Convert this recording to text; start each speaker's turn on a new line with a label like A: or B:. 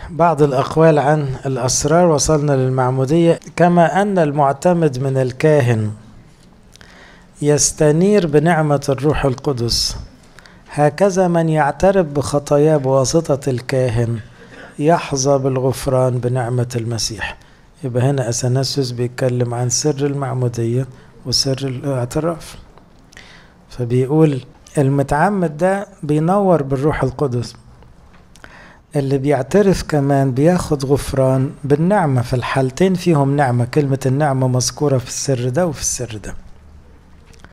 A: بعض الأقوال عن الأسرار وصلنا للمعمودية كما أن المعتمد من الكاهن يستنير بنعمة الروح القدس هكذا من يعترف بخطاياه بواسطة الكاهن يحظى بالغفران بنعمة المسيح يبقى هنا أثناسيوس بيتكلم عن سر المعمودية وسر الاعتراف فبيقول المتعمد ده بينور بالروح القدس اللي بيعترف كمان بياخد غفران بالنعمة في الحالتين فيهم نعمة كلمة النعمة مذكورة في السر ده وفي السر ده